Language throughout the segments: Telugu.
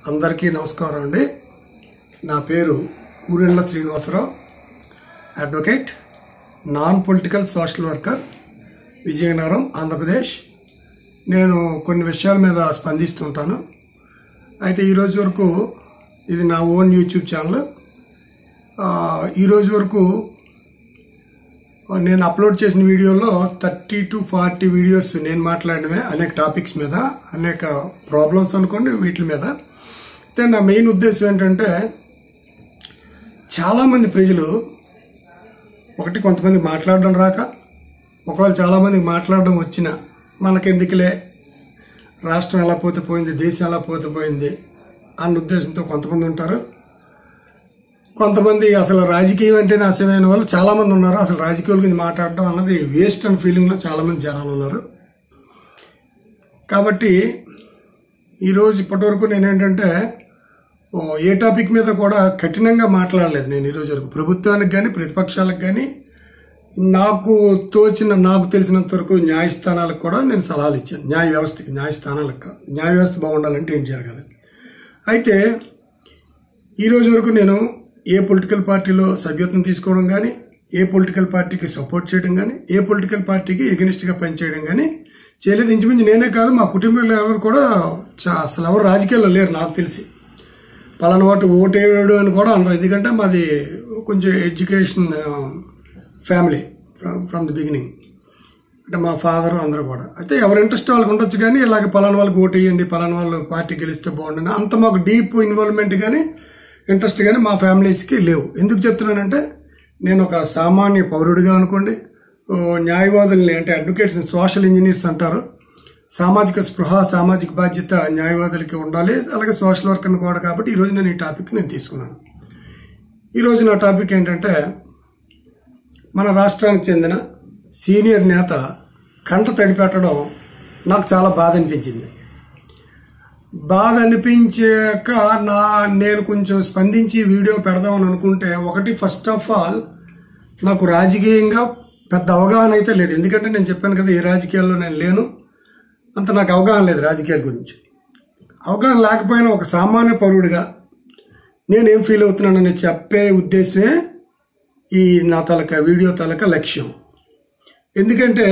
అందరికీ నమస్కారం అండి నా పేరు Kurella Srinivasa Rao advocate non political social worker Vizianagaram Andhra Pradesh నేను కొన్ని విషయాల మీద స్పందిస్తుంటాను అయితే ఈరోజు వరకు ఇది నా ఓన్ యూట్యూబ్ ఛానల్ ఆ, ఈరోజు వరకు నేను అప్లోడ్ చేసిన వీడియోలో థర్టీ టు ఫార్టీ వీడియోస్ నేను మాట్లాడినవే అనేక టాపిక్స్ మీద అనేక ప్రాబ్లమ్స్ అనుకోండి వీటి మీద అయితే నా మెయిన్ ఉద్దేశం ఏంటంటే చాలామంది ప్రజలు ఒకటి కొంతమంది మాట్లాడడం రాక ఒకవేళ చాలామందికి మాట్లాడడం వచ్చిన మనకెందుకులే రాష్ట్రం ఎలా పోతే పోయింది దేశం ఎలా పోతే పోయింది అన్న ఉద్దేశంతో కొంతమంది ఉంటారు కొంతమంది అసలు రాజకీయం అంటేనే అసహ్యమైన వాళ్ళు చాలామంది ఉన్నారు అసలు రాజకీయాల గురించి మాట్లాడడం అన్నది వేస్ట్ అండ్ ఫీలింగ్లో చాలామంది జనాలు ఉన్నారు కాబట్టి ఈరోజు ఇప్పటివరకు నేను ఏంటంటే ఓ, ఏ టాపిక్ మీద కూడా కఠినంగా మాట్లాడలేదు నేను ఈరోజు వరకు ప్రభుత్వానికి కానీ ప్రతిపక్షాలకు కానీ నాకు తోచిన నాకు తెలిసినంత వరకు న్యాయస్థానాలకు కూడా నేను సలహాలు ఇచ్చాను న్యాయ వ్యవస్థకి న్యాయస్థానాలకు కాదు. న్యాయ వ్యవస్థ బాగుండాలంటే ఏం జరగాలి అయితే ఈ రోజు వరకు నేను ఏ పొలిటికల్ పార్టీలో సభ్యత్వం తీసుకోవడం కానీ ఏ పొలిటికల్ పార్టీకి సపోర్ట్ చేయడం కానీ ఏ పొలిటికల్ పార్టీకి ఎగనిస్ట్గా పనిచేయడం కానీ చేయలేదు ఇంచుమించు నేనే కాదు మా కుటుంబంలో ఎవరు కూడా చా- అసలు ఎవరు రాజకీయాల్లో లేరు నాకు తెలిసి పలానా వాటి ఓటేయడు అని కూడా అనరు ఎందుకంటే మాది కొంచెం education family from from the beginning అంటే మా ఫాదర్ అందరూ కూడా అయితే ఎవరి ఇంట్రెస్ట్ వాళ్ళకి ఉండొచ్చు కానీ ఇలాగ పలానా వాళ్ళకి ఓటు వేయండి పలానా వాళ్ళు పార్టీ గెలిస్తే బాగుండని అంత మాకు డీప్ ఇన్వాల్వ్మెంట్ కానీ ఇంట్రెస్ట్ కానీ మా ఫ్యామిలీస్కి లేవు ఎందుకు చెప్తున్నానంటే నేను ఒక సామాన్య పౌరుడిగా అనుకోండి ఓ న్యాయవాదుల్ని అంటే అడ్వకేట్స్ సోషల్ ఇంజనీర్స్ అంటారు సామాజిక స్పృహ సామాజిక బాధ్యత న్యాయవాదులకి ఉండాలి అలాగే సోషల్ వర్కర్ని కూడా కాబట్టి ఈరోజు నేను ఈ టాపిక్ నేను తీసుకున్నాను ఈరోజు నా టాపిక్ ఏంటంటే మన రాష్ట్రానికి చెందిన సీనియర్ నేత కంట తడిపెట్టడం నాకు చాలా బాధ అనిపించింది బాధ అనిపించాక నా నేను కొంచెం స్పందించి వీడియో పెడదామని అనుకుంటే ఒకటి ఫస్ట్ ఆఫ్ ఆల్ నాకు రాజకీయంగా పెద్ద అవగాహన అయితే లేదు ఎందుకంటే నేను చెప్పాను కదా ఏ రాజకీయాల్లో నేను లేను అంత నాకు అవగాహన లేదు రాజకీయాల గురించి అవగాహన లేకపోయినా ఒక సామాన్య పౌరుడిగా నేనేం ఫీల్ అవుతున్నానని చెప్పే ఉద్దేశమే ఈ నా తలక వీడియో తలక లక్ష్యం ఎందుకంటే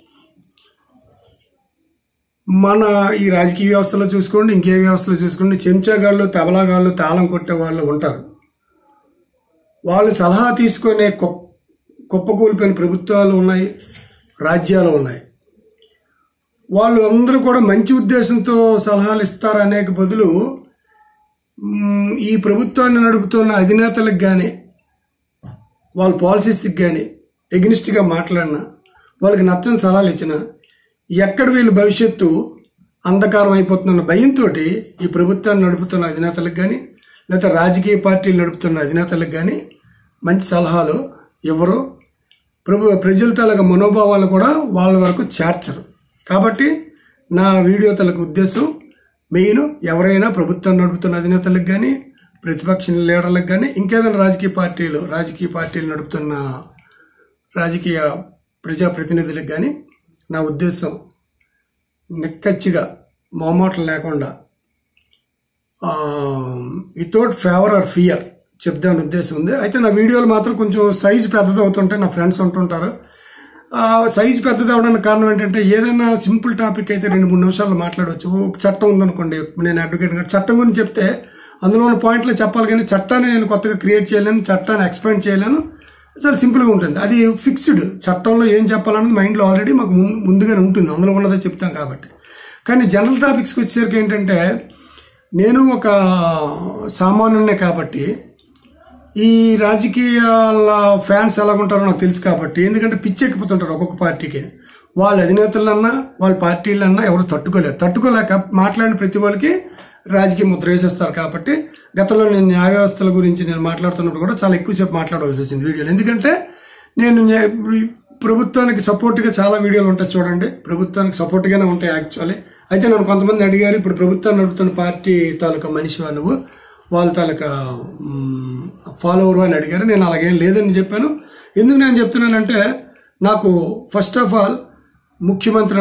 మన ఈ రాజకీయ వ్యవస్థలో చూసుకోండి ఇంకే వ్యవస్థలో చూసుకోండి చెంచాగాళ్ళు తబలాగాళ్ళు తాళం కొట్టే వాళ్ళు ఉంటారు వాళ్ళు సలహా తీసుకునే కుప్ప కుప్పకూలిపోయిన ప్రభుత్వాలు ఉన్నాయి రాజ్యాలు ఉన్నాయి వాళ్ళు అందరూ కూడా మంచి ఉద్దేశంతో సలహాలు ఇస్తారనేక బదులు మ్, ఈ ప్రభుత్వాన్ని నడుపుతున్న అధినేతలకు కానీ వాళ్ళ పాలసీస్కి కానీ ఎగ్నిస్ట్గా మాట్లాడినా వాళ్ళకి నచ్చని సలహాలు ఇచ్చిన ఎక్కడ వీళ్ళ భవిష్యత్తు అంధకారం అయిపోతుందన్న భయంతో ఈ ప్రభుత్వాన్ని నడుపుతున్న అధినేతలకు కానీ లేకపోతే రాజకీయ పార్టీలు నడుపుతున్న అధినేతలకు కానీ మంచి సలహాలు ఎవరు ప్రభు ప్రజల తాలూకా మనోభావాలు కూడా వాళ్ళ వరకు చేర్చరు కాబట్టి నా వీడియో తలకు ఉద్దేశం మెయిన్ ఎవరైనా ప్రభుత్వం నడుపుతున్న అధినేతలకు కానీ ప్రతిపక్ష లీడర్లకు కానీ ఇంకేదైనా రాజకీయ పార్టీలు రాజకీయ పార్టీలు నడుపుతున్న రాజకీయ ప్రజాప్రతినిధులకు కానీ నా ఉద్దేశం నిక్కచ్చిగా మొహమాటం లేకుండా వితౌట్ ఫేవర్ ఆర్ ఫియర్ చెప్దామని ఉద్దేశం ఉంది అయితే నా వీడియోలు మాత్రం కొంచెం సైజు పెద్దది అవుతుంటే నా ఫ్రెండ్స్ ఉంటుంటారు ఆ సైజు పెద్దది అవడానికి కారణం ఏంటంటే ఏదైనా సింపుల్ టాపిక్ అయితే రెండు మూడు నిమిషాల్లో మాట్లాడవచ్చు ఒక చట్టం ఉందనుకోండి నేను అడ్వకేట్ గారు చట్టం గురించి చెప్తే అందులో ఉన్న పాయింట్లు చెప్పాలి కానీ చట్టాన్ని నేను కొత్తగా క్రియేట్ చేయలేను చట్టాన్ని ఎక్స్ప్లెయిన్ చేయలేను చాలా సింపుల్గా ఉంటుంది అది ఫిక్స్డ్ చట్టంలో ఏం చెప్పాలన్నది మైండ్లో ఆల్రెడీ మాకు ముం- ముందుగానే ఉంటుంది అందులో ఉన్నదే చెప్తాం కాబట్టి కానీ జనరల్ టాపిక్స్కి వచ్చేసరికి ఏంటంటే నేను ఒక సామాన్యునే కాబట్టి ఈ రాజకీయాల ఫ్యాన్స్ ఎలా ఉంటారో నాకు తెలుసు కాబట్టి ఎందుకంటే పిచ్చెక్కిపోతుంటారు ఒక్కొక్క పార్టీకి వాళ్ళ అధినేతలన్నా వాళ్ళ పార్టీలన్నా ఎవరు తట్టుకోలేరు తట్టుకోలేక మాట్లాడిన ప్రతి వాళ్ళకి రాజకీయ ముద్ర వేసేస్తారు కాబట్టి గతంలో నేను న్యాయ వ్యవస్థల గురించి నేను మాట్లాడుతున్నప్పుడు కూడా చాలా ఎక్కువసేపు మాట్లాడవలసి వచ్చింది వీడియోలు ఎందుకంటే నేను న్యాయ- ప్రభుత్వానికి సపోర్ట్గా చాలా వీడియోలు ఉంటాయి చూడండి ప్రభుత్వానికి సపోర్ట్గానే ఉంటాయి యాక్చువల్లీ అయితే నన్ను కొంతమంది అడిగారు ఇప్పుడు ప్రభుత్వాన్ని నడుపుతున్న పార్టీ తాలూకా మనిషివా నువ్వు వాళ్ళ తాలూకా ఫాలోవర్ అని అడిగారు నేను అలాగేం లేదని చెప్పాను ఎందుకు నేను చెప్తున్నానంటే నాకు ఫస్ట్ ఆఫ్ ఆల్ ముఖ్యమంత్రి అన్న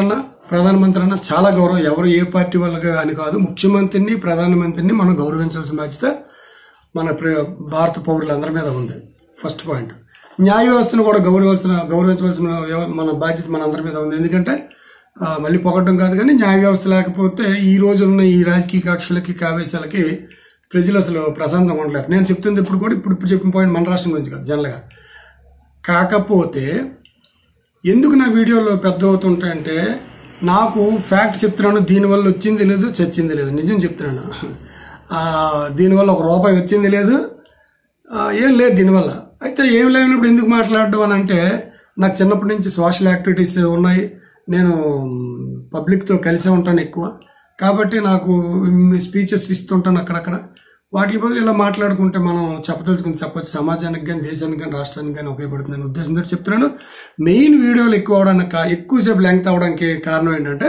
ప్రధానమంత్రి అన్న చాలా గౌరవం ఎవరు ఏ పార్టీ వాళ్ళగా అని కాదు ముఖ్యమంత్రిని ప్రధానమంత్రిని మనం గౌరవించాల్సిన బాధ్యత మన ప్ర- భారత పౌరులందరి మీద ఉంది ఫస్ట్ పాయింట్ న్యాయ వ్యవస్థను కూడా గౌరవించాల్సిన గౌరవించవలసిన వ్యవ- మన బాధ్యత మన అందరి మీద ఉంది ఎందుకంటే ఆ, మళ్ళీ పొగట్టడం కాదు కానీ న్యాయ వ్యవస్థ లేకపోతే ఈ రోజున్న ఈ రాజకీయ కక్షలకి కావేశాలకి ప్రజలు అసలు ప్రశాంతంగా ఉండలేరు నేను చెప్తుంది ఇప్పుడు కూడా ఇప్పుడు ఇప్పుడు చెప్పిన పాయింట్ మన రాష్ట్రం గురించి కాదు జనరల్గా కాకపోతే ఎందుకు నా వీడియోలో పెద్ద అవుతుంటాయంటే నాకు ఫ్యాక్ట్ చెప్తున్నాను దీనివల్ల వచ్చింది లేదు చచ్చింది లేదు నిజం చెప్తున్నాను ఆ, దీనివల్ల ఒక రూపాయి వచ్చింది లేదు ఆ, ఏం లేదు దీనివల్ల అయితే ఏం లేనప్పుడు ఎందుకు మాట్లాడడం అని అంటే నాకు చిన్నప్పటి నుంచి సోషల్ యాక్టివిటీస్ ఉన్నాయి నేను పబ్లిక్తో కలిసే ఉంటాను ఎక్కువ కాబట్టి నాకు స్పీచెస్ ఇస్తుంటాను అక్కడక్కడ వాటి బదులు ఇలా మాట్లాడుకుంటే మనం చెప్పదలుచుకుని చెప్పొచ్చు సమాజానికి కానీ దేశానికి కానీ రాష్ట్రానికి కానీ ఉపయోగపడుతుందని ఉద్దేశంతో చెప్తున్నాను మెయిన్ వీడియోలు ఎక్కువ అవడానికి కా- ఎక్కువసేపు లెంగ్త్ అవడానికి కారణం ఏంటంటే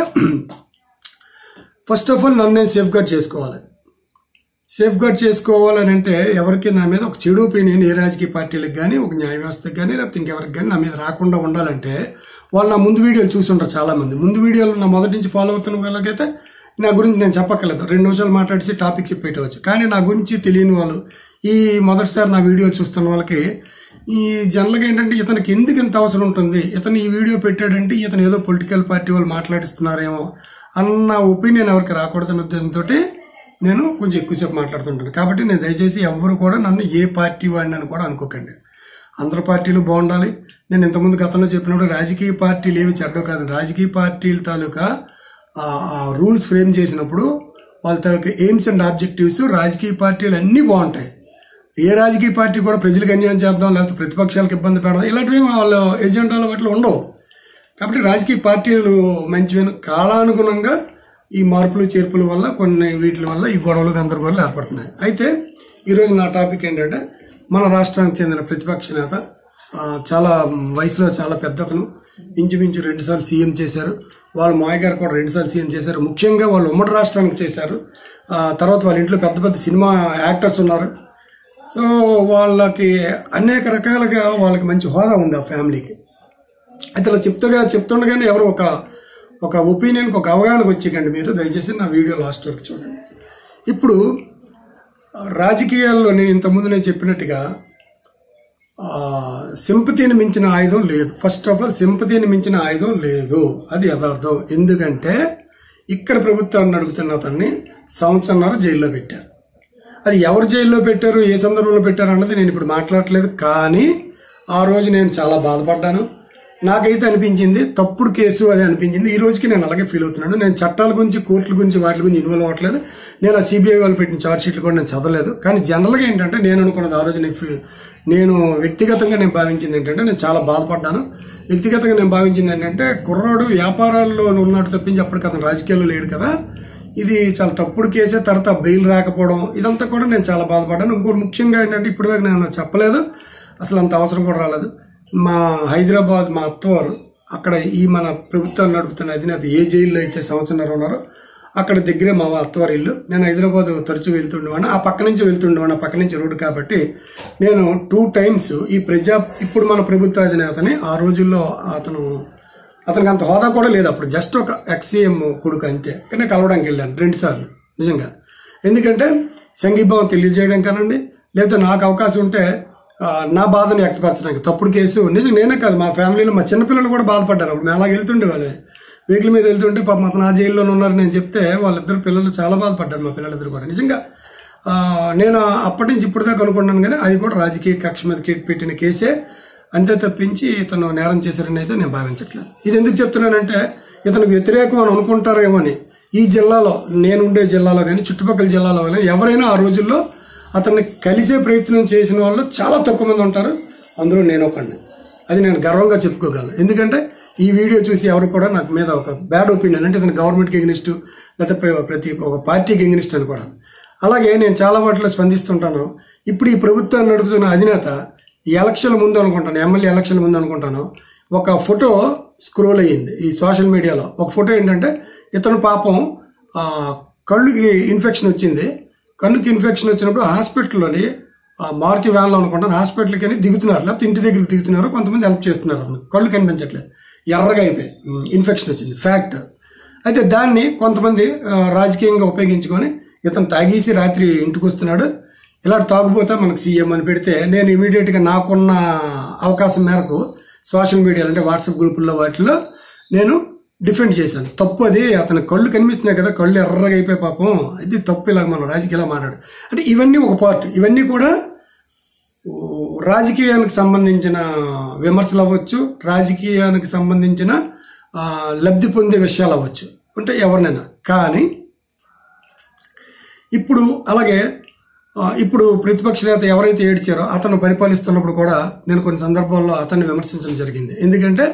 ఫస్ట్ ఆఫ్ ఆల్ నన్ను నేను సేఫ్ గార్డ్ చేసుకోవాలి సేఫ్ గార్డ్ చేసుకోవాలని అంటే ఎవరికి నా మీద ఒక చెడు ఒపీనియన్ ఏ రాజకీయ పార్టీలకు కానీ ఒక న్యాయ వ్యవస్థకు కానీ లేకపోతే ఇంకెవరికి కానీ నా మీద రాకుండా ఉండాలంటే వాళ్ళు నా ముందు వీడియోలు చూసుంటారు చాలామంది ముందు వీడియోలు నా మొదటి నుంచి ఫాలో అవుతున్న వాళ్ళకైతే నా గురించి నేను చెప్పక్కర్లేదు రెండు నిమిషాలు మాట్లాడిసి టాపిక్ చెప్పేయవచ్చు కానీ నా గురించి తెలియని వాళ్ళు ఈ మొదటిసారి నా వీడియో చూస్తున్న వాళ్ళకి ఈ జనరల్గా ఏంటంటే ఇతనికి ఎందుకు ఇంత అవసరం ఉంటుంది ఇతను ఈ వీడియో పెట్టాడంటే ఇతను ఏదో పొలిటికల్ పార్టీ వాళ్ళు మాట్లాడిస్తున్నారేమో అన్న ఒపీనియన్ ఎవరికి రాకూడదన్న ఉద్దేశంతో నేను కొంచెం ఎక్కువసేపు మాట్లాడుతుంటాను కాబట్టి నేను దయచేసి ఎవ్వరు కూడా నన్ను ఏ పార్టీ వాడిని అని కూడా అనుకోకండి అందరు పార్టీలు బాగుండాలి నేను ఇంతకుముందు గతంలో చెప్పినప్పుడు రాజకీయ పార్టీలు ఏవి చెడ్డో కాదు రాజకీయ పార్టీల తాలూకా రూల్స్ ఫ్రేమ్ చేసినప్పుడు వాళ్ళ తాలూకా ఎయిమ్స్ అండ్ ఆబ్జెక్టివ్స్ రాజకీయ పార్టీలు అన్నీ బాగుంటాయి ఏ రాజకీయ పార్టీ కూడా ప్రజలకు అన్యాయం చేద్దాం లేకపోతే ప్రతిపక్షాలకు ఇబ్బంది పెడదాం ఇలాంటివి వాళ్ళ ఎజెండాల వాటిలో ఉండవు కాబట్టి రాజకీయ పార్టీలు మంచివైన కాలానుగుణంగా ఈ మార్పులు చేర్పుల వల్ల కొన్ని వీటి వల్ల ఈ గొడవలు గందరగోళాలు ఏర్పడుతున్నాయి అయితే ఈరోజు నా టాపిక్ ఏంటంటే మన రాష్ట్రానికి చెందిన ప్రతిపక్ష నేత ఆ, చాలా వయసులో చాలా పెద్దతను ఇంచుమించు రెండుసార్లు సీఎం చేశారు వాళ్ళ మాయ గారు కూడా రెండుసార్లు సీఎం చేశారు ముఖ్యంగా వాళ్ళు ఉమ్మడి రాష్ట్రానికి చేశారు ఆ, తర్వాత వాళ్ళ ఇంట్లో పెద్ద పెద్ద సినిమా యాక్టర్స్ ఉన్నారు సో వాళ్ళకి అనేక రకాలుగా వాళ్ళకి మంచి హోదా ఉంది ఆ ఫ్యామిలీకి అయితే అలా చెప్తగా చెప్తుండగానే ఎవరు ఒక ఒక ఒపీనియన్కి ఒక అవగాహనకు వచ్చేకండి మీరు దయచేసి నా వీడియో లాస్ట్ వరకు చూడండి ఇప్పుడు ఆ, రాజకీయాల్లో నేను ఇంతకుముందు నేను చెప్పినట్టుగా సింపతిని మించిన ఆయుధం లేదు ఫస్ట్ ఆఫ్ ఆల్ సింపతిని మించిన ఆయుధం లేదు అది యథార్థం ఎందుకంటే ఇక్కడ ప్రభుత్వాన్ని నడుపుతున్న అతన్ని సంవత్సరంన్నర జైల్లో పెట్టారు అది ఎవరు జైల్లో పెట్టారు ఏ సందర్భంలో పెట్టారు అన్నది నేను ఇప్పుడు మాట్లాడట్లేదు కానీ ఆ రోజు నేను చాలా బాధపడ్డాను నాకైతే అనిపించింది తప్పుడు కేసు అది అనిపించింది ఈ రోజుకి నేను అలాగే ఫీల్ అవుతున్నాను నేను చట్టాల గురించి కోర్టుల గురించి వాటి గురించి ఇన్వాల్వ్ అవ్వట్లేదు నేను ఆ సిబిఐ వాళ్ళు పెట్టిన ఛార్జ్ షీట్లు కూడా నేను చదవలేదు కానీ జనరల్గా ఏంటంటే నేను అనుకున్నది ఆ రోజు నేను ఫీ- నేను వ్యక్తిగతంగా నేను భావించింది ఏంటంటే నేను చాలా బాధపడ్డాను వ్యక్తిగతంగా నేను భావించింది ఏంటంటే కుర్రాడు వ్యాపారాల్లో ఉన్నాడు తప్పించి అప్పటికి అతను రాజకీయాల్లో లేడు కదా ఇది చాలా తప్పుడు కేసే తర్వాత బెయిల్ రాకపోవడం ఇదంతా కూడా నేను చాలా బాధపడ్డాను ఇంకోటి ముఖ్యంగా ఏంటంటే ఇప్పటిదాకా నేను చెప్పలేదు అసలు అంత అవసరం కూడా రాలేదు మా హైదరాబాద్ మా అత్తవారు అక్కడ ఈ మన ప్రభుత్వాన్ని నడుపుతున్న అధినేత ఏ జైల్లో అయితే సంవత్సరంన్నర ఉన్నారో అక్కడ దగ్గరే మా అత్తవారి ఇల్లు నేను హైదరాబాద్ తరచూ వెళ్తుండేవాడిని ఆ పక్క నుంచి వెళ్తుండేవాడిని ఆ పక్క నుంచి రోడ్డు కాబట్టి నేను టూ టైమ్స్ ఈ ప్రజా ఇప్పుడు మన ప్రభుత్వ అధినేతని ఆ రోజుల్లో అతను అతనికి అంత హోదా కూడా లేదు అప్పుడు జస్ట్ ఒక ఎక్సీఎం కొడుకు అంతే కానీ కలవడానికి వెళ్ళాను రెండు సార్లు నిజంగా ఎందుకంటే సంఘీభావం తెలియజేయడం కానండి లేకపోతే నాకు అవకాశం ఉంటే ఆ, నా బాధను వ్యక్తపరచడానికి తప్పుడు కేసు నిజం నేనే కాదు మా ఫ్యామిలీలో మా చిన్నపిల్లలు కూడా బాధపడ్డారు అప్పుడు మేము అలాగే వెళ్తుండే వాళ్ళే వెహికల్ మీద వెళ్తుంటే పాపం అతను ఆ జైల్లోనే ఉన్నారు నేను చెప్తే వాళ్ళిద్దరు పిల్లలు చాలా బాధపడ్డారు మా పిల్లలిద్దరు కూడా నిజంగా ఆ, నేను అప్పటి నుంచి ఇప్పుడు దాకా అనుకున్నాను కానీ అది కూడా రాజకీయ కక్ష మీద కే- పెట్టిన కేసే అంతే తప్పించి ఇతను నేరం చేశారని అయితే నేను భావించట్లేదు ఇది ఎందుకు చెప్తున్నానంటే ఇతనికి వ్యతిరేకం అని అనుకుంటారేమో అని ఈ జిల్లాలో నేను ఉండే జిల్లాలో కానీ చుట్టుపక్కల జిల్లాలో కానీ ఎవరైనా ఆ రోజుల్లో అతన్ని కలిసే ప్రయత్నం చేసిన వాళ్ళు చాలా తక్కువ మంది ఉంటారు అందులో నేను ఒకడిని అది నేను గర్వంగా చెప్పుకోగలను ఎందుకంటే ఈ వీడియో చూసి ఎవరు కూడా నాకు మీద ఒక బ్యాడ్ ఒపీనియన్ అంటే ఇతను గవర్నమెంట్కి ఎగ్నిస్ట్ లేకపోతే ప్రతి ఒక పార్టీకి ఎగ్నిస్ట్ అని కూడా అలాగే నేను చాలా వాటిలో స్పందిస్తుంటాను ఇప్పుడు ఈ ప్రభుత్వాన్ని నడుపుతున్న అధినేత ఈ ఎలక్షన్ల ముందు అనుకుంటాను ఎమ్మెల్యే ఎలక్షన్ల ముందు అనుకుంటాను ఒక ఫోటో స్క్రోల్ అయ్యింది ఈ సోషల్ మీడియాలో ఒక ఫోటో ఏంటంటే ఇతను పాపం ఆ, కళ్ళుకి ఇన్ఫెక్షన్ వచ్చింది కళ్ళుకి ఇన్ఫెక్షన్ వచ్చినప్పుడు హాస్పిటల్లోని ఆ, మారుతి వ్యాన్లో అనుకుంటాను హాస్పిటల్కి అని దిగుతున్నారు లేకపోతే ఇంటి దగ్గరికి దిగుతున్నారు కొంతమంది హెల్ప్ చేస్తున్నారు అతను కళ్ళు కనిపించట్లేదు ఎర్రగా అయిపోయి ఇన్ఫెక్షన్ వచ్చింది ఫ్యాక్ట్ అయితే దాన్ని కొంతమంది ఆ, రాజకీయంగా ఉపయోగించుకొని ఇతను తాగేసి రాత్రి ఇంటికి వస్తున్నాడు ఇలాంటి తాగుపోతే మనకు సీఎం అని పెడితే నేను ఇమీడియట్గా నాకున్న అవకాశం మేరకు సోషల్ మీడియాలో అంటే వాట్సాప్ గ్రూపుల్లో వాటిలో నేను డిఫెండ్ చేశాను తప్పు అది అతని కళ్ళు కనిపిస్తున్నాయి కదా కళ్ళు ఎర్రగా అయిపోయి పాపం ఇది తప్పు ఇలాగ మనం రాజకీయాలు మాట్లాడు అంటే ఇవన్నీ ఒక పార్ట్ ఇవన్నీ కూడా ఓ, రాజకీయానికి సంబంధించిన విమర్శలు అవ్వచ్చు రాజకీయానికి సంబంధించిన ఆ, లబ్ధి పొందే విషయాలు అవ్వచ్చు అంటే ఎవరినైనా కానీ ఇప్పుడు అలాగే ఆ, ఇప్పుడు ప్రతిపక్ష నేత ఎవరైతే ఏడ్చారో అతను పరిపాలిస్తున్నప్పుడు కూడా నేను కొన్ని సందర్భాల్లో అతన్ని విమర్శించడం జరిగింది ఎందుకంటే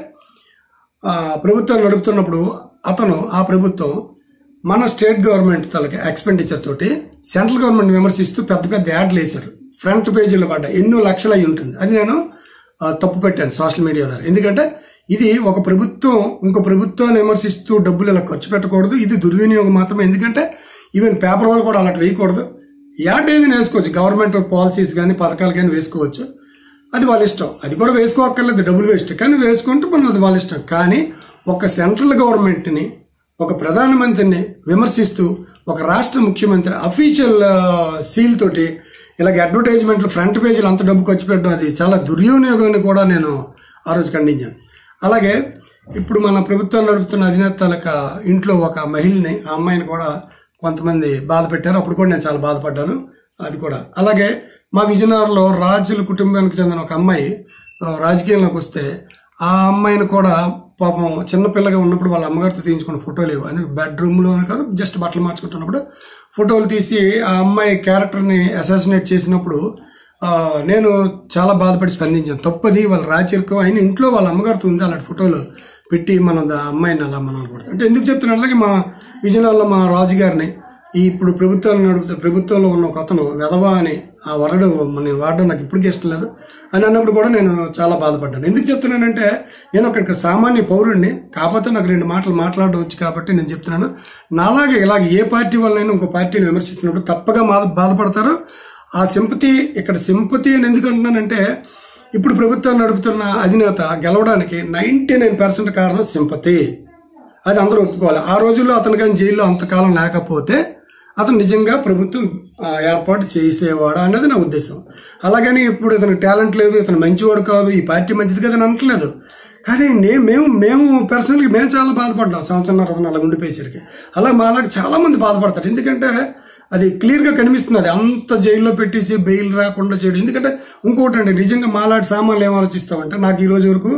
ఆ, ప్రభుత్వం నడుపుతున్నప్పుడు అతను ఆ ప్రభుత్వం మన స్టేట్ గవర్నమెంట్ తలకి ఎక్స్పెండిచర్ తోటి సెంట్రల్ గవర్నమెంట్ విమర్శిస్తూ పెద్ద పెద్ద యాడ్లు వేశారు ఫ్రంట్ పేజీలో పడ్డ ఎన్నో లక్షలు అయి ఉంటుంది అది నేను ఆ, తప్పు పెట్టాను సోషల్ మీడియా ద్వారా ఎందుకంటే ఇది ఒక ప్రభుత్వం ఇంకో ప్రభుత్వాన్ని విమర్శిస్తూ డబ్బులు ఇలా ఖర్చు పెట్టకూడదు ఇది దుర్వినియోగం మాత్రమే ఎందుకంటే ఈవెన్ పేపర్ వాళ్ళు కూడా అలాంటి వేయకూడదు యాడ్ ఏదైనా వేసుకోవచ్చు గవర్నమెంట్ పాలసీస్ కానీ పథకాలు కానీ వేసుకోవచ్చు అది వాళ్ళ ఇష్టం అది కూడా వేసుకోక్కర్లేదు డబ్బులు వేస్ట్ కానీ వేసుకుంటే మనం అది వాళ్ళ ఇష్టం కానీ ఒక సెంట్రల్ గవర్నమెంట్ని ఒక ప్రధానమంత్రిని విమర్శిస్తూ ఒక రాష్ట్ర ముఖ్యమంత్రి అఫీషియల్ సీల్ తోటి ఇలాగ అడ్వర్టైజ్మెంట్లు ఫ్రంట్ పేజీలు అంత డబ్బు ఖర్చు పెట్టడం అది చాలా దుర్వినియోగం అని కూడా నేను ఆ రోజు ఖండించాను అలాగే ఇప్పుడు మన ప్రభుత్వం నడుపుతున్న అధినేత తాలూకా ఇంట్లో ఒక మహిళని ఆ అమ్మాయిని కూడా కొంతమంది బాధ పెట్టారు అప్పుడు కూడా నేను చాలా బాధపడ్డాను అది కూడా అలాగే మా విజయనగరంలో రాజుల కుటుంబానికి చెందిన ఒక అమ్మాయి ఆ, రాజకీయంలోకి వస్తే ఆ అమ్మాయిని కూడా పాపం చిన్నపిల్లగా ఉన్నప్పుడు వాళ్ళ అమ్మగారితో తీయించుకున్న ఫోటోలు ఇవ్వు అని బెడ్రూమ్లో కాదు జస్ట్ బట్టలు మార్చుకుంటున్నప్పుడు ఫోటోలు తీసి ఆ అమ్మాయి క్యారెక్టర్ని అసాసినేట్ చేసినప్పుడు ఆ, నేను చాలా బాధపడి స్పందించాను తప్పది వాళ్ళ రాచరికం అయిన ఇంట్లో వాళ్ళ అమ్మగారితో ఉంది అలాంటి ఫోటోలు పెట్టి మనం దా అమ్మాయిని అలా మనం అనకూడదు అంటే ఎందుకు చెప్తున్నాను అలాగే మా విజయనగరంలో మా రాజుగారిని ఈ ఇప్పుడు ప్రభుత్వాలు నడుపుతూ ప్రభుత్వంలో ఉన్న ఒక అతను వెధవా అని ఆ వరడు నేను వాడడం నాకు ఇప్పటికీ ఇష్టం లేదు అని అన్నప్పుడు కూడా నేను చాలా బాధపడ్డాను ఎందుకు చెప్తున్నానంటే నేను ఒక ఇక్కడ సామాన్య పౌరుడిని కాకపోతే నాకు రెండు మాటలు మాట్లాడడం వచ్చు కాబట్టి నేను చెప్తున్నాను నాలాగే ఇలాగ ఏ పార్టీ వాళ్ళైనా ఇంకో పార్టీని విమర్శిస్తున్నప్పుడు తప్పగా బాధ బాధపడతారు ఆ సింపతి ఇక్కడ సింపతి అని ఎందుకు అంటున్నానంటే ఇప్పుడు ప్రభుత్వం నడుపుతున్న అధినేత గెలవడానికి నైంటీ నైన్ పర్సెంట్ కారణం సింపతి అది అందరూ ఒప్పుకోవాలి ఆ రోజుల్లో అతను కానీ జైల్లో అంతకాలం లేకపోతే అతను నిజంగా ప్రభుత్వం ఆ, ఏర్పాటు చేసేవాడు అనేది నా ఉద్దేశం అలాగని ఇప్పుడు ఇతను టాలెంట్ లేదు ఇతను మంచివాడు కాదు ఈ పార్టీ మంచిది కదా అని అనట్లేదు కానీ నే మేము మేము పర్సనల్గా మేము చాలా బాధపడ్డాం సంవత్సరంన్నర అతను అలా ఉండిపోయేసరికి అలా మాలాగా చాలా మంది బాధపడతారు ఎందుకంటే అది క్లియర్గా కనిపిస్తున్నది అంత జైల్లో పెట్టేసి బెయిల్ రాకుండా చేయడం ఎందుకంటే ఇంకోటి అండి నిజంగా మాలాంటి సామాన్లు ఏం ఆలోచిస్తామంటే నాకు ఈ రోజు వరకు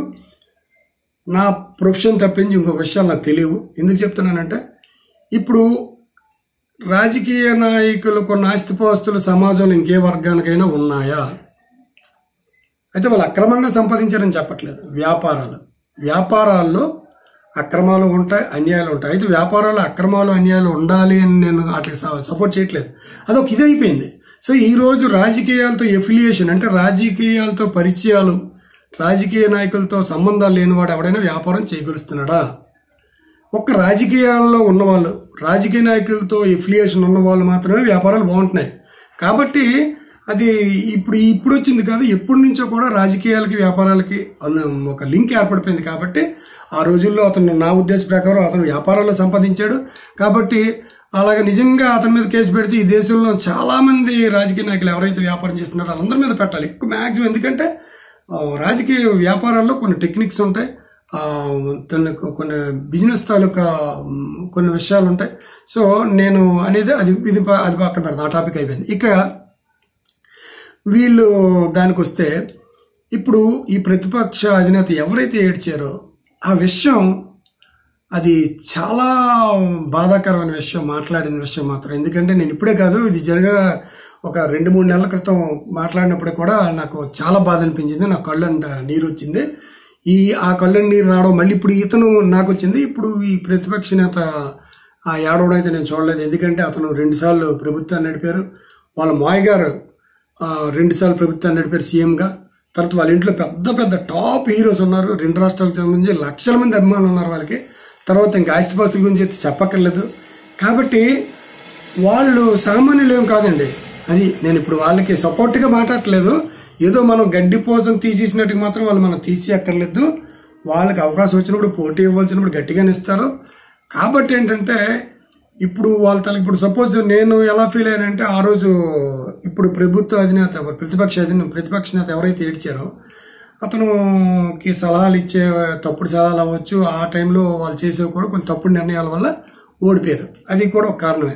నా ప్రొఫెషన్ తప్పించి ఇంకో విషయాలు నాకు తెలియవు ఎందుకు చెప్తున్నానంటే ఇప్పుడు రాజకీయ నాయకులు కొన్ని ఆస్తిపాస్తులు సమాజంలో ఇంకే వర్గానికైనా ఉన్నాయా అయితే వాళ్ళు అక్రమంగా సంపాదించారని చెప్పట్లేదు వ్యాపారాలు వ్యాపారాల్లో అక్రమాలు ఉంటాయి అన్యాయాలు ఉంటాయి అయితే వ్యాపారాలు అక్రమాలు అన్యాయాలు ఉండాలి అని నేను వాటికి సపోర్ట్ చేయట్లేదు అదొక ఇది అయిపోయింది సో ఈ రోజు రాజకీయాలతో ఎఫిలియేషన్ అంటే రాజకీయాలతో పరిచయాలు రాజకీయ నాయకులతో సంబంధాలు లేనివాడు ఎవడైనా వ్యాపారం చేయగలుస్తున్నాడా ఒక్క రాజకీయాల్లో ఉన్నవాళ్ళు రాజకీయ నాయకులతో ఎఫిలియేషన్ ఉన్న వాళ్ళు మాత్రమే వ్యాపారాలు బాగుంటున్నాయి కాబట్టి అది ఇప్పుడు ఇప్పుడు వచ్చింది కాదు ఎప్పటి నుంచో కూడా రాజకీయాలకి వ్యాపారాలకి అన్న ఒక లింక్ ఏర్పడిపోయింది కాబట్టి ఆ రోజుల్లో అతను నా ఉద్దేశ ప్రకారం అతను వ్యాపారాల్లో సంపాదించాడు కాబట్టి అలాగే నిజంగా అతని మీద కేసు పెడితే ఈ దేశంలో చాలామంది రాజకీయ నాయకులు ఎవరైతే వ్యాపారం చేస్తున్నారో వాళ్ళందరి మీద పెట్టాలి ఎక్కువ మ్యాక్సిమం ఎందుకంటే ఆ, రాజకీయ వ్యాపారాల్లో కొన్ని టెక్నిక్స్ ఉంటాయి ఆ, తనకు కొన్ని బిజినెస్ తాలూకా మ్, కొన్ని విషయాలు ఉంటాయి సో నేను అనేది అది ఇది ప- అది పక్కన పెడతాను ఆ టాపిక్ అయిపోయింది ఇక వీళ్ళు దానికి వస్తే ఇప్పుడు ఈ ప్రతిపక్ష అధినేత ఎవరైతే ఏడ్చారో ఆ విషయం అది చాలా బాధాకరమైన విషయం మాట్లాడిన విషయం మాత్రం ఎందుకంటే నేను ఇప్పుడే కాదు ఇది జరగ ఒక రెండు మూడు నెలల క్రితం మాట్లాడినప్పుడు కూడా నాకు చాలా బాధ అనిపించింది నా కళ్ళంట నీరు వచ్చింది ఈ ఆ కళ్ళంట నీరు రావడం మళ్ళీ ఇప్పుడు ఇతను నాకు వచ్చింది ఇప్పుడు ఈ ప్రతిపక్ష నేత ఆ ఏడవడం అయితే నేను చూడలేదు ఎందుకంటే అతను రెండుసార్లు ప్రభుత్వాన్ని నడిపారు వాళ్ళ మాయ గారు ఆ, రెండుసార్లు ప్రభుత్వాన్ని నడిపారు సీఎంగా తర్వాత వాళ్ళ ఇంట్లో పెద్ద పెద్ద టాప్ హీరోస్ ఉన్నారు రెండు రాష్ట్రాలకు సంబంధించి లక్షల మంది అభిమానులు ఉన్నారు వాళ్ళకి తర్వాత ఇంకా ఆస్తిపాస్తుల గురించి అయితే చెప్పక్కర్లేదు కాబట్టి వాళ్ళు సామాన్యులు ఏం కాదండి అది నేను ఇప్పుడు వాళ్ళకి సపోర్ట్గా మాట్లాడట్లేదు ఏదో మనం గడ్డి పోసం తీసేసినట్టుగా మాత్రం వాళ్ళు మనం తీసి అక్కర్లేదు వాళ్ళకి అవకాశం వచ్చినప్పుడు పోటీ ఇవ్వాల్సినప్పుడు గట్టిగానే ఇస్తారు కాబట్టి ఏంటంటే ఇప్పుడు వాళ్ళ తల ఇప్పుడు సపోజ్ నేను ఎలా ఫీల్ అయ్యానంటే ఆ రోజు ఇప్పుడు ప్రభుత్వ అధినేత ప్రతిపక్ష అధిన ప్రతిపక్ష నేత ఎవరైతే ఏడ్చారో అతనుకి సలహాలు ఇచ్చే తప్పుడు సలహాలు అవ్వచ్చు ఆ టైంలో వాళ్ళు చేసేవి కూడా కొన్ని తప్పుడు నిర్ణయాల వల్ల ఓడిపోయారు అది కూడా ఒక కారణమే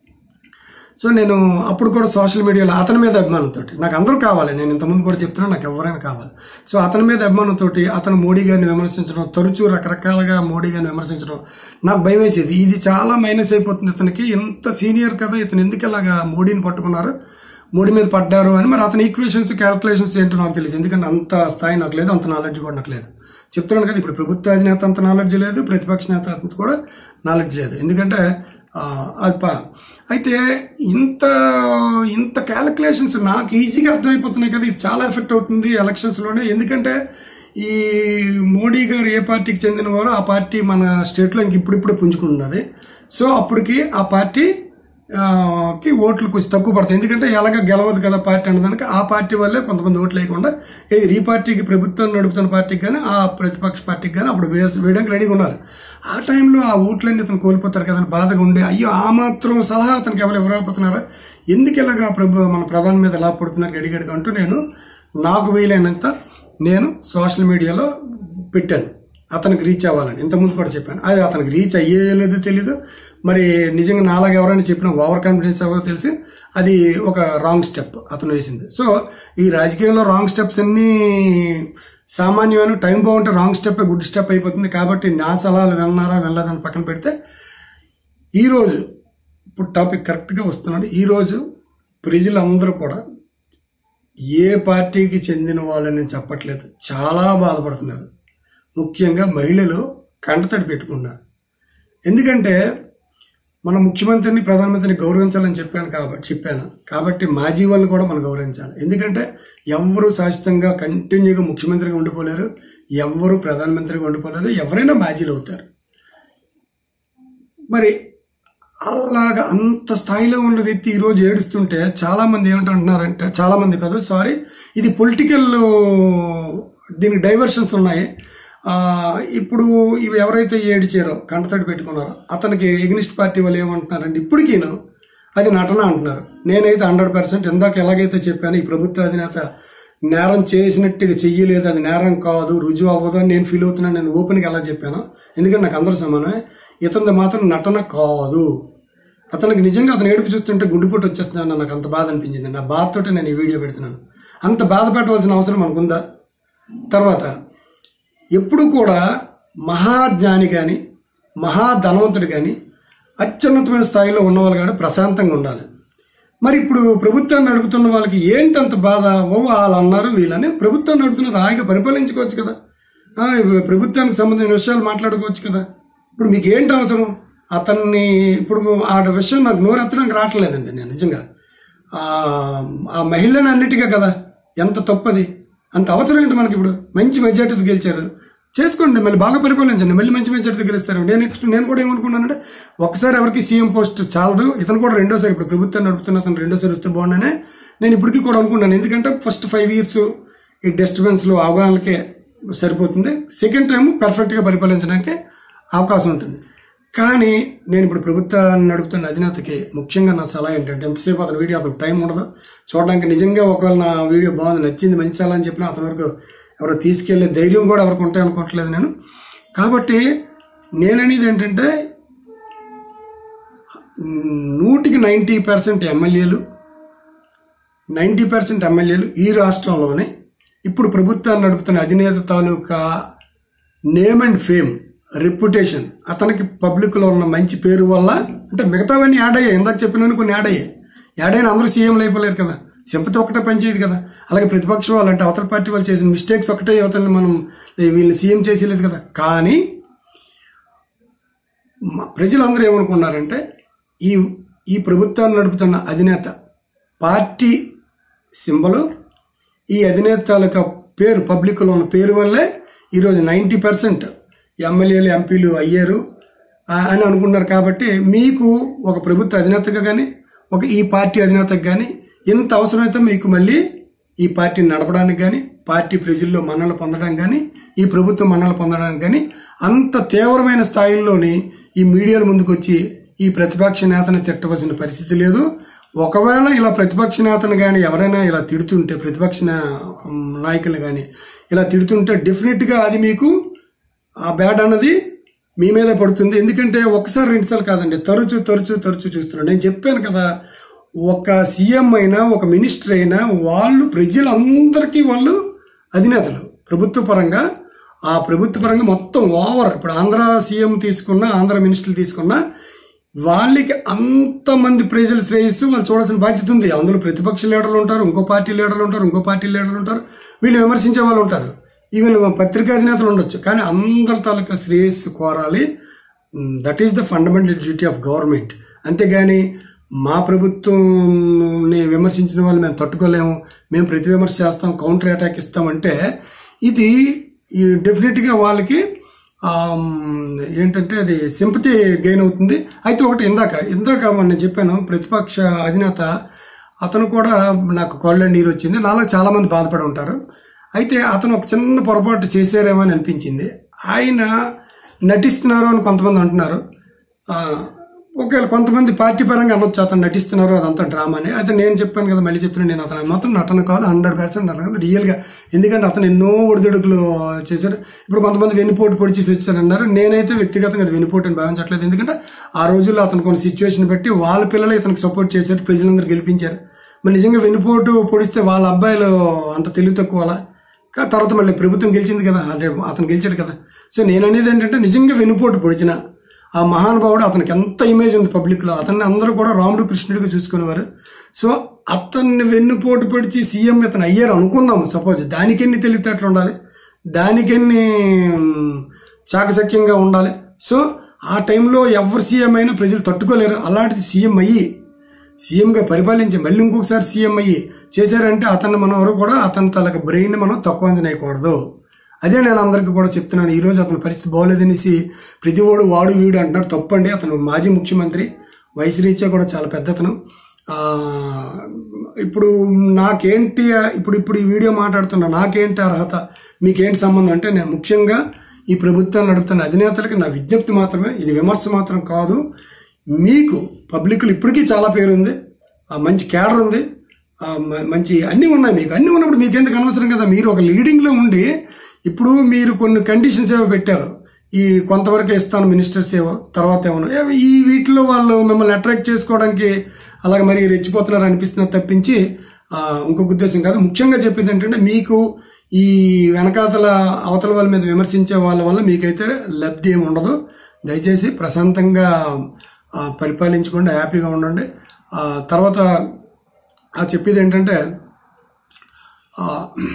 సో నేను అప్పుడు కూడా సోషల్ మీడియాలో అతని మీద అభిమానంతో నాకు అందరూ కావాలి నేను ఇంతకుముందు కూడా చెప్తున్నాను నాకు ఎవరైనా కావాలి సో అతని మీద అభిమానంతో అతను మోడీ గారిని విమర్శించడం తరచూ రకరకాలుగా మోడీ గారిని విమర్శించడం నాకు భయం వేసేది ఇది చాలా మైనస్ అయిపోతుంది ఇతనికి ఇంత సీనియర్ కదా ఇతను ఎందుకు ఇలాగా మోడీని పట్టుకున్నారు మోడీ మీద పడ్డారు అని మరి అతని ఈక్వేషన్స్ క్యాల్కులేషన్స్ ఏంటో నాకు తెలియదు ఎందుకంటే అంత స్థాయి నాకు లేదు అంత నాలెడ్జ్ కూడా నాకు లేదు చెప్తున్నాను కదా ఇప్పుడు ప్రభుత్వ అధినేత అంత నాలెడ్జ్ లేదు ప్రతిపక్ష నేత అంత కూడా నాలెడ్జ్ లేదు ఎందుకంటే ఆ, అల్ప అయితే ఇంత ఇంత క్యాలిక్యులేషన్స్ నాకు ఈజీగా అర్థమైపోతున్నాయి కదా ఇది చాలా ఎఫెక్ట్ అవుతుంది ఎలక్షన్స్లోనే ఎందుకంటే ఈ మోడీ గారు ఏ పార్టీకి చెందినవారో ఆ పార్టీ మన స్టేట్లో ఇంక ఇప్పుడిప్పుడు పుంజుకున్నది సో అప్పటికి ఆ పార్టీ ఆ, కి ఓట్లు కొంచెం తక్కువ పడతాయి ఎందుకంటే ఎలాగ గెలవదు కదా పార్టీ అన్నదానికి ఆ పార్టీ వల్లే కొంతమంది ఓట్లు వేయకుండా ఏది ఈ పార్టీకి ప్రభుత్వం నడుపుతున్న పార్టీకి కానీ ఆ ప్రతిపక్ష పార్టీకి కానీ అప్పుడు వేసి వేయడానికి రెడీగా ఉన్నారు ఆ టైంలో ఆ ఓట్లన్నీ అతను కోల్పోతారు కదా అని బాధగా ఉండే అయ్యో ఆ మాత్రం సలహా అతనికి ఎవరు ఎవరైపోతున్నారా ఎందుకు ఇలాగా ప్రభు మన ప్రధాని మీద ఎలా పడుతున్నారు గడిగడిగా అంటూ నేను నాకు వీలైనంత నేను సోషల్ మీడియాలో పెట్టాను అతనికి రీచ్ అవ్వాలని ఇంతకుముందు కూడా చెప్పాను అది అతనికి రీచ్ అయ్యేలేదో తెలీదు మరి నిజంగా నాలాగా ఎవరైనా చెప్పినా ఓవర్ కాన్ఫిడెన్స్ అవ్వదో తెలిసి అది ఒక రాంగ్ స్టెప్ అతను వేసింది సో ఈ రాజకీయంలో రాంగ్ స్టెప్స్ అన్నీ సామాన్యమైన టైం బాగుంటే రాంగ్ స్టెప్ గుడ్ స్టెప్ అయిపోతుంది కాబట్టి నా సలహాలు విన్నారా వెళ్ళదని పక్కన పెడితే ఈరోజు ఇప్పుడు టాపిక్ కరెక్ట్గా వస్తున్నాడు ఈరోజు ప్రజలందరూ కూడా ఏ పార్టీకి చెందిన వాళ్ళని చెప్పట్లేదు చాలా బాధపడుతున్నారు ముఖ్యంగా మహిళలు కంటతడి పెట్టుకున్నారు ఎందుకంటే మన ముఖ్యమంత్రిని ప్రధానమంత్రిని గౌరవించాలని చెప్పాను కాబట్టి చెప్పాను కాబట్టి మాజీ వాళ్ళని కూడా మనం గౌరవించాలి ఎందుకంటే ఎవరు శాశ్వతంగా కంటిన్యూగా ముఖ్యమంత్రిగా ఉండిపోలేరు ఎవరు ప్రధానమంత్రిగా ఉండిపోలేరు ఎవరైనా మాజీలు అవుతారు మరి అలాగా అంత స్థాయిలో ఉన్న వ్యక్తి ఈరోజు ఏడుస్తుంటే చాలామంది ఏమంటున్నారంటే చాలామంది కాదు సారీ ఇది పొలిటికల్ దీనికి డైవర్షన్స్ ఉన్నాయి ఆ, ఇప్పుడు ఇవి ఎవరైతే ఏడిచారో కంటతడి పెట్టుకున్నారో అతనికి ఎగ్నిస్ట్ పార్టీ వాళ్ళు ఏమంటున్నారంటే ఇప్పటికీను అది నటన అంటున్నారు నేనైతే హండ్రెడ్ పర్సెంట్ ఇందాక ఎలాగైతే చెప్పాను ఈ ప్రభుత్వ అధినేత నేరం చేసినట్టుగా చెయ్యలేదు అది నేరం కాదు రుజువు అవ్వదు అని నేను ఫీల్ అవుతున్నాను నేను ఓపెన్గా ఎలా చెప్పాను ఎందుకంటే నాకు అందరూ సమానమే ఇతనిది మాత్రం నటన కాదు అతనికి నిజంగా అతను ఏడుపు చూస్తుంటే గుండెపోటు వచ్చేస్తున్నాను నాకు అంత బాధ అనిపించింది నా బాధతోటి నేను ఈ వీడియో పెడుతున్నాను అంత బాధ పెట్టవలసిన అవసరం మనకుందా తర్వాత ఎప్పుడు కూడా మహాజ్ఞాని కానీ మహాధనవంతుడు కానీ అత్యున్నతమైన స్థాయిలో ఉన్నవాళ్ళు కానీ ప్రశాంతంగా ఉండాలి మరి ఇప్పుడు ప్రభుత్వాన్ని నడుపుతున్న వాళ్ళకి ఏంటంత బాధ ఓ వాళ్ళు అన్నారు వీళ్ళని ప్రభుత్వం నడుపుతున్నారు హాయిగా పరిపాలించుకోవచ్చు కదా ఆ, ఇప్పుడు ప్రభుత్వానికి సంబంధించిన విషయాలు మాట్లాడుకోవచ్చు కదా ఇప్పుడు మీకు ఏంటి అవసరం అతన్ని ఇప్పుడు ఆ విషయం నాకు నోరెత్తడానికి రావట్లేదండి నేను నిజంగా ఆ, ఆ మహిళని అన్నిటిగా కదా ఎంత తప్పది అంత అవసరం ఏంటి మనకి ఇప్పుడు మంచి మెజార్టీతో గెలిచారు చేసుకోండి మళ్ళీ బాగా పరిపాలించండి మళ్ళీ మంచి మెజార్టీతో గెలుస్తారు నేను నెక్స్ట్ నేను కూడా ఏమనుకున్నానంటే ఒకసారి ఎవరికి సీఎం పోస్ట్ చాలదు ఇతను కూడా రెండోసారి ఇప్పుడు ప్రభుత్వం నడుపుతున్న అతను రెండోసారి వస్తే బాగుండనే నేను ఇప్పటికీ కూడా అనుకున్నాను ఎందుకంటే ఫస్ట్ ఫైవ్ ఇయర్స్ ఈ డిస్టర్బెన్స్లో అవగాహనలకే సరిపోతుంది సెకండ్ టైం పర్ఫెక్ట్గా పరిపాలించడానికి అవకాశం ఉంటుంది కానీ నేను ఇప్పుడు ప్రభుత్వాన్ని నడుపుతున్న అధినేతకి ముఖ్యంగా నా సలహా ఏంటంటే ఎంతసేపు అతని వీడియో అతను టైం ఉండదు చూడడానికి నిజంగా ఒకవేళ నా వీడియో బాగుంది నచ్చింది మంచి సలహా అని చెప్పినా అతని వరకు ఎవరో తీసుకెళ్లే ధైర్యం కూడా ఎవరికి ఉంటాయి అనుకోవట్లేదు నేను కాబట్టి నేననేది ఏంటంటే నూటికి నైంటీ పర్సెంట్ ఎమ్మెల్యేలు నైంటీ పర్సెంట్ ఎమ్మెల్యేలు ఈ రాష్ట్రంలోనే ఇప్పుడు ప్రభుత్వాన్ని నడుపుతున్న అధినేత తాలూకా నేమ్ అండ్ ఫేమ్ రెప్యుటేషన్ అతనికి పబ్లిక్లో ఉన్న మంచి పేరు వల్ల అంటే మిగతావన్నీ యాడ్ అయ్యాయి ఇందాక చెప్పినవన్నీ కొన్ని యాడ్ అయ్యాయి యాడ్ అయిన అందరూ సీఎంలు అయిపోలేరు కదా సింపతి ఒకటే పనిచేయదు కదా అలాగే ప్రతిపక్షం వాళ్ళు అంటే అవతల పార్టీ వాళ్ళు చేసిన మిస్టేక్స్ ఒకటే అవతలని మనం వీళ్ళని సీఎం చేసేలేదు కదా కానీ మ- ప్రజలందరూ ఏమనుకున్నారంటే ఈ ఈ ప్రభుత్వాన్ని నడుపుతున్న అధినేత పార్టీ సింబలు ఈ అధినేత తాలూకా పేరు పబ్లిక్లో ఉన్న పేరు వల్లే ఈరోజు నైంటీ పర్సెంట్ ఎమ్మెల్యేలు ఎంపీలు అయ్యారు ఆ, అని అనుకున్నారు కాబట్టి మీకు ఒక ప్రభుత్వ అధినేతగా కానీ ఒక ఈ పార్టీ అధినేతకు కానీ ఎంత అవసరమైతే మీకు మళ్ళీ ఈ పార్టీని నడపడానికి కానీ పార్టీ ప్రజల్లో మన్నలు పొందడానికి కానీ ఈ ప్రభుత్వం మన్నలు పొందడానికి కానీ అంత తీవ్రమైన స్థాయిల్లోని ఈ మీడియాల ముందుకు వచ్చి ఈ ప్రతిపక్ష నేతను తిట్టవలసిన పరిస్థితి లేదు ఒకవేళ ఇలా ప్రతిపక్ష నేతను కానీ ఎవరైనా ఇలా తిడుతుంటే ప్రతిపక్ష నా- నాయకులు కానీ ఇలా తిడుతుంటే డెఫినెట్గా అది మీకు ఆ బ్యాడ్ అన్నది మీ మీద పడుతుంది ఎందుకంటే ఒకసారి రెండుసార్లు కాదండి తరచు తరచు తరచు చూస్తున్నాను నేను చెప్పాను కదా ఒక సీఎం అయినా ఒక మినిస్టర్ అయినా వాళ్ళు ప్రజలందరికీ వాళ్ళు అధినేతలు ప్రభుత్వ పరంగా ఆ ప్రభుత్వ పరంగా మొత్తం ఓవర్ ఇప్పుడు ఆంధ్ర సీఎం తీసుకున్న ఆంధ్ర మినిస్టర్లు తీసుకున్న వాళ్ళకి అంతమంది ప్రజల శ్రేయస్సు వాళ్ళు చూడాల్సిన బాధ్యత ఉంది అందులో ప్రతిపక్ష లీడర్లు ఉంటారు ఇంకో పార్టీ లీడర్లు ఉంటారు ఇంకో పార్టీ లీడర్లు ఉంటారు వీళ్ళు విమర్శించే వాళ్ళు ఉంటారు ఈవెన్ పత్రికా అధినేతలు ఉండొచ్చు కానీ అందరి తాలూకా శ్రేయస్సు కోరాలి that is the fundamental duty of government అంతేగాని మా ప్రభుత్వంని విమర్శించిన వాళ్ళు మేము తట్టుకోలేము మేము ప్రతి విమర్శ చేస్తాం కౌంటర్ అటాక్ ఇస్తామంటే ఇది ఈ డెఫినెట్గా వాళ్ళకి ఆమ్, ఏంటంటే అది సింపతి గెయిన్ అవుతుంది అయితే ఒకటి ఇందాక ఇందాక మొన్న నేను చెప్పాను ప్రతిపక్ష అధినేత అతను కూడా నాకు కోళ్ళ నీరు వచ్చింది నాలో చాలా మంది బాధపడి ఉంటారు అయితే అతను ఒక చిన్న పొరపాటు చేశారేమో అని అనిపించింది ఆయన నటిస్తున్నారు అని కొంతమంది అంటున్నారు ఆ, ఒకవేళ కొంతమంది పార్టీ పరంగా అనొచ్చు అతను నటిస్తున్నారు అదంతా డ్రామాని అయితే నేను చెప్పాను కదా మళ్ళీ చెప్తున్నాను నేను అతను మొత్తం నటన కాదు హండ్రెడ్ పర్సెంట్ నటన కాదు రియల్గా ఎందుకంటే అతను ఎన్నో ఒడిదుడుకులు చేశారు ఇప్పుడు కొంతమంది వెన్నుపోటు పొడిచేసి వచ్చారన్నారు నేనైతే వ్యక్తిగతంగా అది వెన్నుపోటు అని భావించట్లేదు ఎందుకంటే ఆ రోజుల్లో అతను కొన్ని సిచ్యువేషన్ బట్టి వాళ్ళ పిల్లలు ఇతనికి సపోర్ట్ చేశారు ప్రజలందరూ గెలిపించారు మరి నిజంగా వెన్నుపోటు పొడిస్తే వాళ్ళ అబ్బాయిలు అంత తెలివి తక్కువలా కా తర్వాత మళ్ళీ ప్రభుత్వం గెలిచింది కదా అంటే అతను గెలిచాడు కదా సో నేను అనేది ఏంటంటే నిజంగా వెన్నుపోటు పొడిచిన ఆ మహానుభావుడు అతనికి ఎంత ఇమేజ్ ఉంది పబ్లిక్లో అతన్ని అందరూ కూడా రాముడు కృష్ణుడిగా చూసుకునేవారు సో అతన్ని వెన్నుపోటు పొడిచి సీఎం ఇతను అయ్యారు అనుకుందాం సపోజ్ దానికెన్ని తెలివితేటలు ఉండాలి దానికెన్ని మ్, చాకచక్యంగా ఉండాలి సో ఆ టైంలో ఎవరు సీఎం అయినా ప్రజలు తట్టుకోలేరు అలాంటిది సీఎం అయ్యి సీఎంగా పరిపాలించి మళ్ళీ ఇంకొకసారి సీఎం అయ్యి చేశారంటే అతన్ని మనం ఎవరు కూడా అతని తలకి బ్రెయిన్ మనం తక్కువ అంచనా వేయకూడదు అదే నేను అందరికీ కూడా చెప్తున్నాను ఈరోజు అతని పరిస్థితి బాగోలేదనేసి ప్రతి వాడు వాడు వీడు అంటున్నాడు తప్పండి అతను మాజీ ముఖ్యమంత్రి వయసు రీత్యా కూడా చాలా పెద్ద అతను ఆ, ఇప్పుడు నాకేంటి ఇప్పుడు ఇప్పుడు ఈ వీడియో మాట్లాడుతున్నా నాకేంటి అర్హత మీకేంటి సంబంధం అంటే నేను ముఖ్యంగా ఈ ప్రభుత్వాన్ని నడుపుతున్న అధినేతలకి నా విజ్ఞప్తి మాత్రమే ఇది విమర్శ మాత్రం కాదు మీకు పబ్లిక్లో ఇప్పటికీ చాలా పేరు ఉంది ఆ, మంచి క్యాడర్ ఉంది ఆ, మ- మంచి అన్నీ ఉన్నాయి మీకు అన్నీ ఉన్నప్పుడు మీకు ఎందుకు అనవసరం కదా మీరు ఒక లీడింగ్లో ఉండి ఇప్పుడు మీరు కొన్ని కండిషన్స్ ఏవో పెట్టారు ఈ కొంతవరకు ఇస్తాను మినిస్టర్స్ ఏవో తర్వాత ఏమో ఏ- ఈ వీటిలో వాళ్ళు మిమ్మల్ని అట్రాక్ట్ చేసుకోవడానికి అలాగే మరి రెచ్చిపోతున్నారు అనిపిస్తున్నారు తప్పించి ఆ, ఇంకొక ఉద్దేశం కాదు ముఖ్యంగా చెప్పింది ఏంటంటే మీకు ఈ వెనకాతల అవతల వాళ్ళ మీద విమర్శించే వాళ్ళ వల్ల మీకైతే లబ్ధి ఏమి ఉండదు దయచేసి ప్రశాంతంగా ఆ, పరిపాలించుకోండి హ్యాపీగా ఉండండి ఆ, తర్వాత ఆ చెప్పేది ఏంటంటే ఆ,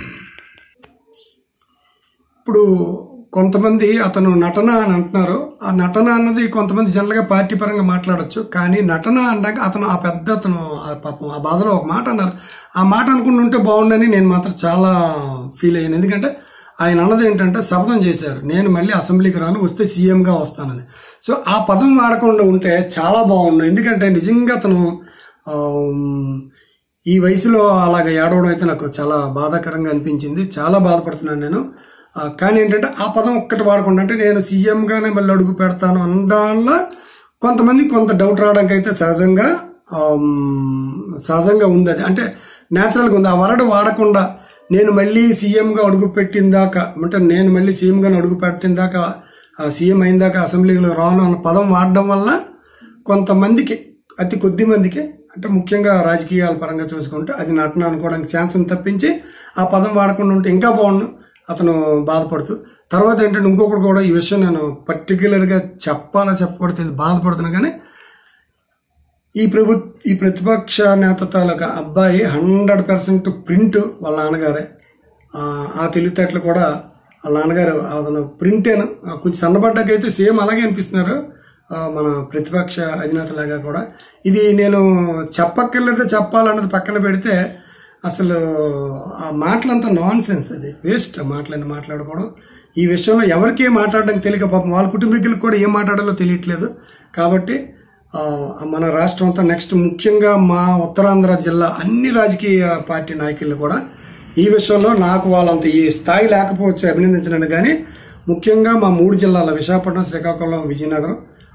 ఇప్పుడు కొంతమంది అతను నటన అని అంటున్నారు ఆ నటన అన్నది కొంతమంది జనరల్గా పార్టీ పరంగా మాట్లాడొచ్చు కానీ నటన అన్నాక అతను ఆ పెద్ద అతను ఆ పాపం ఆ బాధలో ఒక మాట అన్నారు ఆ మాట అనుకుని ఉంటే బాగుండని నేను మాత్రం చాలా ఫీల్ అయ్యాను ఎందుకంటే ఆయన అన్నది ఏంటంటే శపథం చేశారు నేను మళ్ళీ అసెంబ్లీకి రాను వస్తే సీఎంగా వస్తానని సో ఆ పదం వాడకుండా ఉంటే చాలా బాగుండు ఎందుకంటే నిజంగా అతను ఆమ్, ఈ వయసులో అలాగ ఏడవడం అయితే నాకు చాలా బాధాకరంగా అనిపించింది చాలా బాధపడుతున్నాను నేను ఆ, కానీ ఏంటంటే ఆ పదం ఒక్కటి వాడకుండా అంటే నేను సీఎంగానే మళ్ళీ అడుగు పెడతాను అనడాల కొంతమంది కొంత డౌట్ రావడానికి అయితే సహజంగా ఆమ్, సహజంగా ఉంది అది అంటే న్యాచురల్గా ఉంది ఆ వరడు వాడకుండా నేను మళ్ళీ సీఎంగా అడుగు పెట్టిన దాకా అంటే నేను మళ్ళీ సీఎంగా అడుగు పెట్టిన దాకా ఆ సీఎం అయిన దాకా అసెంబ్లీలో రాను అన్న పదం వాడడం వల్ల కొంతమందికి అతి కొద్ది మందికి అంటే ముఖ్యంగా రాజకీయాల పరంగా చూసుకుంటే అది నటన అనుకోవడానికి ఛాన్స్ ఉంది తప్పించి ఆ పదం వాడకుండా ఉంటే ఇంకా బాగుండు అతను బాధపడుతూ తర్వాత ఏంటంటే ఇంకొకటి కూడా ఈ విషయం నేను పర్టికులర్గా చెప్పాలా చెప్పబడితే బాధపడుతున్నా కానీ ఈ ప్రభు ఈ ప్రతిపక్ష నేత తాలూకా అబ్బాయి హండ్రెడ్ పర్సెంట్ ప్రింట్ వాళ్ళ నాన్నగారే ఆ, ఆ తెలివితేటలు కూడా వాళ్ళ నాన్నగారు అతను ప్రింటేను ఆ, కొంచెం సన్నబడ్డాకైతే సేమ్ అలాగే అనిపిస్తున్నారు ఆ, మన ప్రతిపక్ష అధినేతలాగా కూడా ఇది నేను చెప్పక్కర్లేదో చెప్పాలన్నది పక్కన పెడితే అసలు ఆ మాటలంతా నాన్ సెన్స్ అది వేస్ట్ ఆ మాటలన్నీ మాట్లాడుకోవడం ఈ విషయంలో ఎవరికి ఏం మాట్లాడడానికి తెలియక పాపం వాళ్ళ కుటుంబీకులకు కూడా ఏం మాట్లాడాలో తెలియట్లేదు కాబట్టి ఆ, మన రాష్ట్రం అంతా నెక్స్ట్ ముఖ్యంగా మా ఉత్తరాంధ్ర జిల్లా అన్ని రాజకీయ పార్టీ నాయకులు కూడా ఈ విషయంలో నాకు వాళ్ళంత ఈ స్థాయి లేకపోవచ్చు అభినందించడానికి కానీ ముఖ్యంగా మా మూడు జిల్లాల విశాఖపట్నం శ్రీకాకుళం విజయనగరం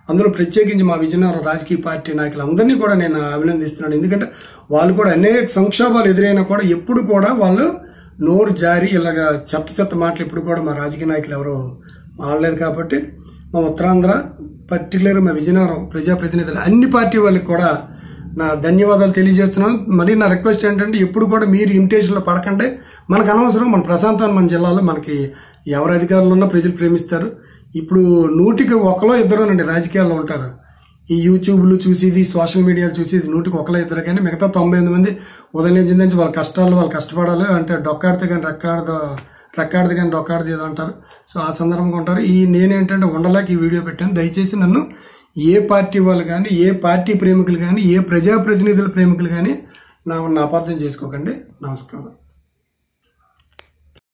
అందులో ప్రత్యేకించి మా విజయనగరం రాజకీయ పార్టీ నాయకులందరినీ కూడా నేను అభినందిస్తున్నాను ఎందుకంటే వాళ్ళు కూడా అనేక సంక్షోభాలు ఎదురైనా కూడా ఎప్పుడు కూడా వాళ్ళు నోరు జారి ఇలాగ చెత్త చెత్త మాటలు ఎప్పుడు కూడా మా రాజకీయ నాయకులు ఎవరు మారలేదు కాబట్టి మా ఉత్తరాంధ్ర పర్టికులర్ మా విజయనగరం ప్రజాప్రతినిధులు అన్ని పార్టీ వాళ్ళకి కూడా నా ధన్యవాదాలు తెలియజేస్తున్నాను మళ్ళీ నా రిక్వెస్ట్ ఏంటంటే ఎప్పుడు కూడా మీరు ఇమిటేషన్లో పడకండి మనకు అనవసరం మన ప్రశాంతం మన జిల్లాలో మనకి ఎవరు అధికారులు ఉన్నా ప్రజలు ప్రేమిస్తారు ఇప్పుడు నూటికి ఒకలో ఇద్దరునండి రాజకీయాల్లో ఉంటారు ఈ యూట్యూబ్లు చూసేది సోషల్ మీడియాలు చూసేది నూటికి ఒకలో ఇద్దరు కానీ మిగతా తొంభై ఎనిమిది మంది ఉదయం నుంచి నుంచి వాళ్ళ కష్టాలు వాళ్ళు కష్టపడాలి అంటే డొక్కాడితే కానీ రెక్కాడదు రెక్కాడదు కానీ డొక్కాడదు ఏదో అంటారు సో ఆ సందర్భంగా ఉంటారు ఈ నేనేంటంటే ఉండలేక ఈ వీడియో పెట్టాను దయచేసి నన్ను ఏ పార్టీ వాళ్ళు కానీ ఏ పార్టీ ప్రేమికులు కానీ ఏ ప్రజాప్రతినిధుల ప్రేమికులు కానీ నా నా అపార్థం చేసుకోకండి నమస్కారం